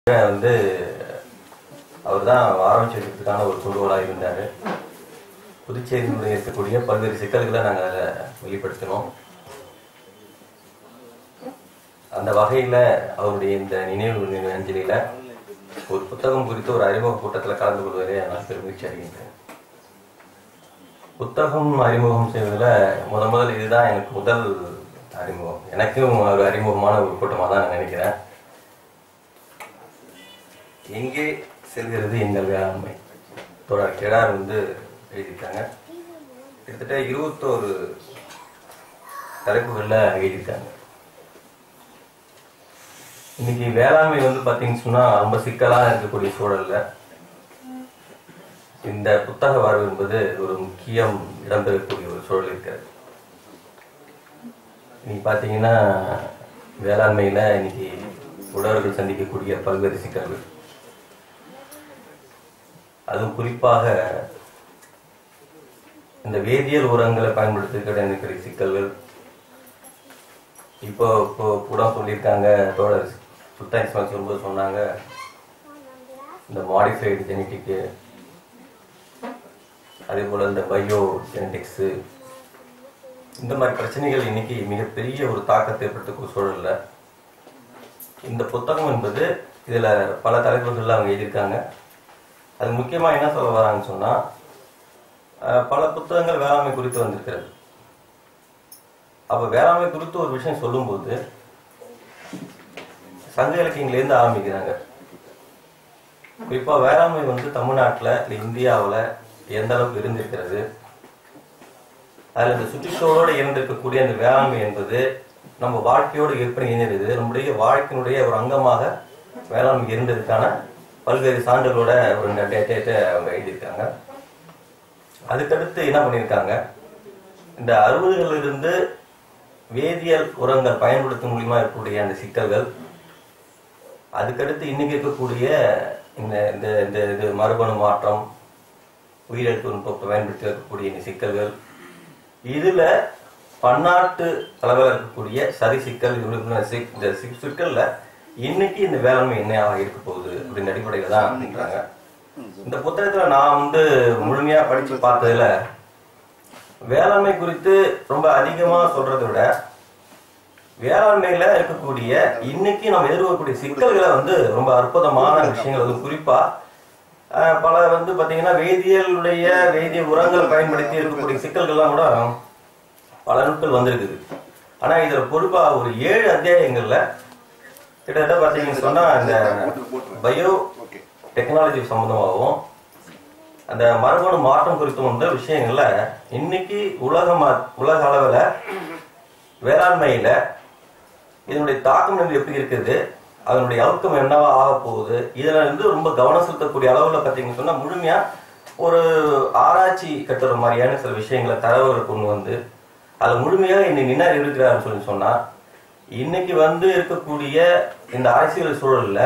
வந்து அவர் தான் ஆரம்பிச்சு வைக்கிறதுக்கான ஒரு தூண்டுகோலாக இருந்தார் புதுச்சேரியில் இருக்கக்கூடிய பல்வேறு சிக்கல்களை நாங்கள் அதை வெளிப்படுத்தினோம் அந்த வகையில் அவருடைய இந்த நினைவு நினைவு அஞ்சலியில் ஒரு புத்தகம் குறித்து ஒரு அறிமுக கூட்டத்தில் கலந்து கொள்வதை நான் பெருமகிழ்ச்சி அடைகின்றேன் புத்தகம் அறிமுகம் செய்வதில் முத முதல் இதுதான் எனக்கு முதல் அறிமுகம் எனக்கும் ஒரு அறிமுகமான ஒரு கூட்டமாக தான் நான் நினைக்கிறேன் எங்கே செல்கிறது எங்கள் வேளாண்மை தொடர் கிடார் வந்து எழுதியிருக்காங்க கிட்டத்தட்ட இருபத்தோரு தலைப்புகளில் எழுதியிருக்காங்க இன்னைக்கு வேளாண்மை வந்து பார்த்தீங்கன்னு சொன்னால் ரொம்ப சிக்கலாக இருக்கக்கூடிய சூழல்ல இந்த புத்தக வரவு என்பது ஒரு முக்கியம் இடம்பெறக்கூடிய ஒரு சூழல் இருக்கிறது இன்னைக்கு பார்த்தீங்கன்னா வேளாண்மையில் இன்னைக்கு உழவர்கள் சந்திக்கக்கூடிய பல்வேறு சிக்கல்கள் அதுவும் குறிப்பாக இந்த வேதியியல் உரங்களை பயன்படுத்திக்கிற இருக்கிற சிக்கல்கள் இப்போ இப்போ கூட சொல்லியிருக்காங்க தோழர் சுல்தான் இஸ்மாயில் சொல்லும்போது சொன்னாங்க இந்த மாடிஃபைடு ஜெனட்டிக்கு அதே போல் இந்த பயோ ஜெனடிக்ஸு இந்த மாதிரி பிரச்சனைகள் இன்னைக்கு மிகப்பெரிய ஒரு தாக்கத்தை ஏற்படுத்தக்கூடிய சூழல்ல இந்த புத்தகம் என்பது இதுல பல தலைப்புகள்ல அவங்க எழுதியிருக்காங்க அது முக்கியமா என்ன சொல்ல வராங்கன்னு சொன்னா அஹ், பல புத்தகங்கள் வேளாண்மை குறித்து வந்திருக்கிறது அப்ப வேளாண்மை குறித்து ஒரு விஷயம் சொல்லும்போது சங்க இலக்கியங்கள்லேருந்து ஆரம்பிக்கிறாங்க குறிப்பா வேளாண்மை வந்து தமிழ்நாட்டுல இல்ல இந்தியாவுல எந்த அளவுக்கு இருந்திருக்கிறது அதில் இந்த சுற்றுச்சூழலோடு இணைந்திருக்கக்கூடிய அந்த வேளாண்மை என்பது நம்ம வாழ்க்கையோடு எப்படி இணைந்தது நம்முடைய வாழ்க்கையினுடைய ஒரு அங்கமாக வேளாண்மை இருந்ததுக்கான பல்வேறு சான்றுகளோட ஒரு டேட்டை அவங்க எழுதியிருக்காங்க அதுக்கடுத்து என்ன பண்ணியிருக்காங்க இந்த அறுபதுகளிலிருந்து வேதியியல் உரங்கள் பயன்படுத்தும் மூலியமா இருக்கக்கூடிய அந்த சிக்கல்கள் அதுக்கடுத்து இன்னைக்கு இருக்கக்கூடிய இந்த இந்த இந்த இது மரபணு மாற்றம் உயிரிழப்பு தொழில்நுட்பத்தை பயன்படுத்தி இருக்கக்கூடிய இந்த சிக்கல்கள் இதுல பன்னாட்டு அளவில் இருக்கக்கூடிய சரி சிக்கல் விழிப்புணர்வு சிக்- இந்த சிக்- சிக்கல்ல இன்னைக்கு இந்த வேளாண்மை என்னையாக இருக்க போகுது அப்படின்ற அடிப்படையில தான் அப்படின்றாங்க இந்த புத்தகத்துல நான் வந்து முழுமையா படிச்சு பார்த்ததுல வேளாண்மை குறித்து ரொம்ப அதிகமா சொல்றதை விட வேளாண்மையில இருக்கக்கூடிய இன்னைக்கு நம்ம எதிர்கொள்ளக்கூடிய சிக்கல்களை வந்து ரொம்ப அற்புதமான விஷயங்கள் அது குறிப்பா அஹ், பல வந்து பாத்தீங்கன்னா வேதியியலுடைய வேதிய உரங்கள் பயன்படுத்தி இருக்கக்கூடிய சிக்கல்கள்லாம் கூட பல நாட்கள் வந்திருக்குது ஆனா இதுல பொறுப்பா ஒரு ஏழு அத்தியாயங்கள்ல கிட்டத்தட்ட பாத்தீங்கன்னு சொன்னா இந்த பயோ டெக்னாலஜி சம்பந்தமாகவும் அந்த மரபணு மாற்றம் குறித்தும் வந்த விஷயங்கள்ல இன்னைக்கு உலக ம- உலக அளவுல வேளாண்மையில இதனுடைய தாக்கம் வந்து எப்படி இருக்குது அதனுடைய அவுக்கம் என்னவா ஆக போகுது இதுல இருந்து ரொம்ப கவனம் செலுத்தக்கூடிய அளவுல பாத்தீங்கன்னு சொன்னா முழுமையா ஒரு ஆராய்ச்சி கட்டுற மாதிரியான சில விஷயங்களை தரவுகளை கொண்டு வந்து அதை முழுமையா இன்னைக்கு நின்னார் இருக்கிறாருன்னு சொல்லி சொன்னா இன்னைக்கு வந்து இருக்கக்கூடிய இந்த அரசியல் சூழல்ல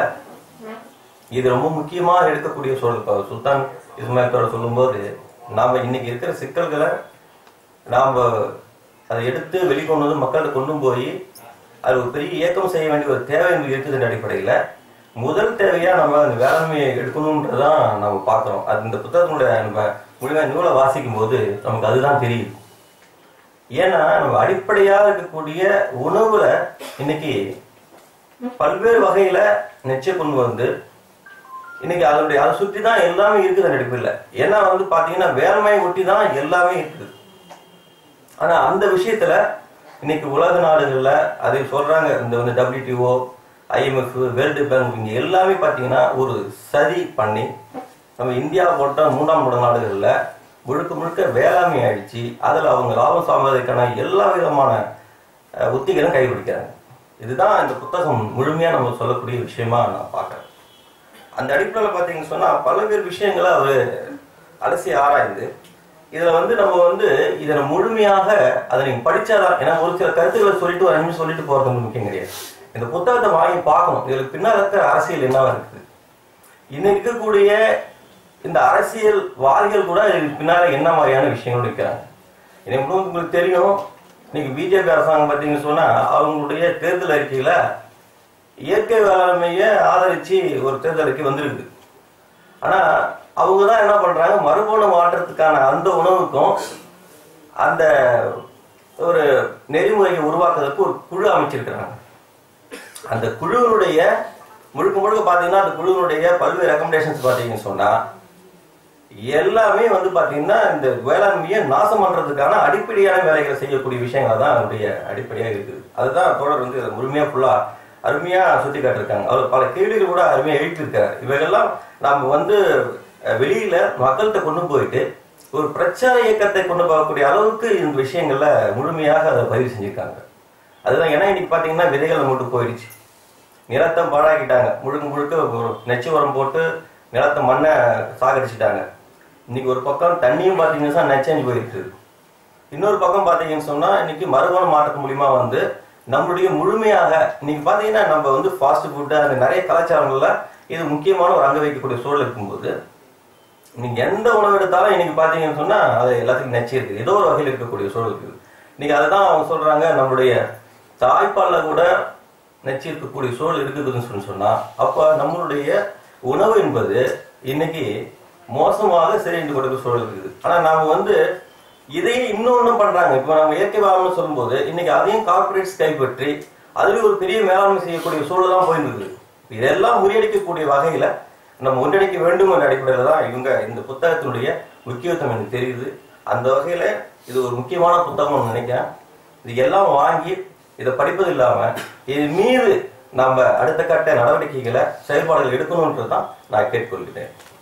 இது ரொம்ப முக்கியமா எடுக்கக்கூடிய சூழல் இப்போ சுல்தான் இஸ்மாயிலோட சொல்லும்போது நாம இன்னைக்கு இருக்கிற சிக்கல்களை நாம அதை எடுத்து வெளிக்கொண்டு வந்து மக்கள்கிட்ட கொண்டு போய் அது ஒரு பெரிய இயக்கம் செய்ய வேண்டிய ஒரு தேவை என்பது இருக்குதுன்ற அடிப்படையில முதல் தேவையா நம்ம அந்த வேளாண்மையை எடுக்கணுன்றதான் நம்ம பார்க்கிறோம் அது இந்த புத்தகத்தினுடைய நம்ம முழுமையாக நூலை வாசிக்கும் போது நமக்கு அதுதான் தெரியுது ஏன்னா நம்ம அடிப்படையா இருக்கக்கூடிய உணவுல இன்னைக்கு பல்வேறு வகையில நிச்சயம் கொண்டு வந்து இன்னைக்கு அதனுடைய அதை சுற்றி தான் எல்லாமே இருக்குது அந்த அடிப்படையில் ஏன்னா வந்து பாத்தீங்கன்னா வேளாண்மையை ஒட்டி தான் எல்லாமே இருக்குது ஆனா அந்த விஷயத்துல இன்னைக்கு உலக நாடுகள்ல அதை சொல்றாங்க இந்த வந்து டபிள்யூடிஓ ஐஎம்எஃப் வேர்ல்டு பேங்க் இங்க எல்லாமே பாத்தீங்கன்னா ஒரு சதி பண்ணி நம்ம இந்தியா போன்ற மூன்றாம் உலக நாடுகள்ல முழுக்க முழுக்க வேளாண்மை அழிச்சு அதுல அவங்க லாபம் சாம்பதற்கான எல்லா விதமான அஹ், உத்திகளும் கைப்பிடிக்கிறாங்க இதுதான் இந்த புத்தகம் முழுமையா நம்ம சொல்லக்கூடிய விஷயமா நான் பார்க்கறேன் அந்த அடிப்படையில் பார்த்தீங்கன்னு சொன்னா பல்வேறு விஷயங்களை அவர் அலசி ஆராய்ந்து இதுல வந்து நம்ம வந்து இதை முழுமையாக அதை நீங்க படிச்சாதான் ஏன்னா ஒரு சில கருத்துக்களை சொல்லிட்டு ஒரு அஞ்சு சொல்லிட்டு போறது வந்து முக்கியம் கிடையாது இந்த புத்தகத்தை வாங்கி பார்க்கணும் இதுல பின்னால் இருக்கிற அரசியல் என்னவா இருக்குது இன்னைக்கு இருக்கக்கூடிய இந்த அரசியல் வாதிகள் கூட இதுக்கு பின்னால என்ன மாதிரியான விஷயங்கள் இருக்கிறாங்க எனக்கு உங்களுக்கு தெரியும் இன்னைக்கு பிஜேபி அரசாங்கம் பார்த்தீங்கன்னு சொன்னா அவங்களுடைய தேர்தல் அறிக்கையில இயற்கை வேளாண்மையை ஆதரிச்சு ஒரு தேர்தலுக்கு வந்திருக்குது ஆனா அவங்க தான் என்ன பண்றாங்க மறுபண மாற்றத்துக்கான அந்த உணவுக்கும் அந்த ஒரு நெறிமுறையை உருவாக்குறதுக்கு ஒரு குழு அமைச்சிருக்கிறாங்க அந்த குழுவினுடைய முழுக்க முழுக்க பாத்தீங்கன்னா அந்த குழுவினுடைய பல்வேறு ரெக்கமெண்டேஷன்ஸ் பாத்தீங்கன்னு சொன்னா எல்லாமே வந்து பாத்தீங்கன்னா இந்த வேளாண்மையை நாசம் பண்றதுக்கான அடிப்படையான வேலைகளை செய்யக்கூடிய விஷயங்கள் தான் அதனுடைய அடிப்படையா இருக்குது அதுதான் தோழர் வந்து இதை முழுமையா ஃபுல்லா அருமையா சுட்டி காட்டிருக்காங்க அவர் பல கேள்விகள் கூட அருமையா எழுப்பியிருக்காரு இவைகள்லாம் நாம வந்து அஹ், வெளியில மக்கள்கிட்ட கொண்டு போயிட்டு ஒரு பிரச்சார இயக்கத்தை கொண்டு போகக்கூடிய அளவுக்கு இந்த விஷயங்கள்ல முழுமையாக அதை பதிவு செஞ்சிருக்காங்க அதுதான் ஏன்னா இன்னைக்கு பாத்தீங்கன்னா விதைகள் மட்டும் போயிடுச்சு நிலத்தை பாழாக்கிட்டாங்க முழுக்க முழுக்க ஒரு நெச்சு உரம் போட்டு நிலத்தை மண்ணை சாகடிச்சிட்டாங்க இன்னைக்கு ஒரு பக்கம் தண்ணியும் பாத்தீங்கன்னா நெச்சஞ்சு போயிருக்கு இன்னொரு பக்கம் பாத்தீங்கன்னு சொன்னா இன்னைக்கு மறுபணம் மாற்றத்து மூலியமா வந்து நம்மளுடைய முழுமையாக இன்னைக்கு பாத்தீங்கன்னா நம்ம வந்து ஃபாஸ்ட் ஃபுட்டு அந்த நிறைய கலாச்சாரங்கள்ல இது முக்கியமான ஒரு அங்க வைக்கக்கூடிய சூழல் இருக்கும்போது நீங்க எந்த உணவு எடுத்தாலும் இன்னைக்கு பாத்தீங்கன்னு சொன்னா அது எல்லாத்துக்கும் நச்சு இருக்கு ஏதோ ஒரு வகையில் இருக்கக்கூடிய சூழல் இருக்குது இன்னைக்கு அதுதான் அவங்க சொல்றாங்க நம்மளுடைய தாய்ப்பால்ல கூட நச்சு இருக்கக்கூடிய சூழல் இருக்குதுன்னு சொல்லி சொன்னா அப்ப நம்மளுடைய உணவு என்பது இன்னைக்கு மோசமாக சரிந்து கொடுக்க சூழல் இருக்குது ஆனா நாம வந்து இதையே இன்னொன்னும் பண்றாங்க இப்ப நம்ம இயற்கை வேளாண்மை சொல்லும்போது இன்னைக்கு அதையும் கார்பரேட்ஸ் கைப்பற்றி அதுலயும் ஒரு பெரிய மேலாண்மை செய்யக்கூடிய சூழல் தான் போயிருந்தது இதெல்லாம் முறியடிக்கக்கூடிய வகையில நம்ம ஒன்றிணைக்க வேண்டும் என்ற அடிப்படையில தான் இவங்க இந்த புத்தகத்தினுடைய முக்கியத்துவம் எனக்கு தெரியுது அந்த வகையில இது ஒரு முக்கியமான புத்தகம் நினைக்கிறேன் இது எல்லாம் வாங்கி இதை படிப்பது இல்லாம இது மீது நம்ம அடுத்த கட்ட நடவடிக்கைகளை செயல்பாடுகள் எடுக்கணும்ன்றது தான் நான் கேட்டுக்கொள்கிறேன்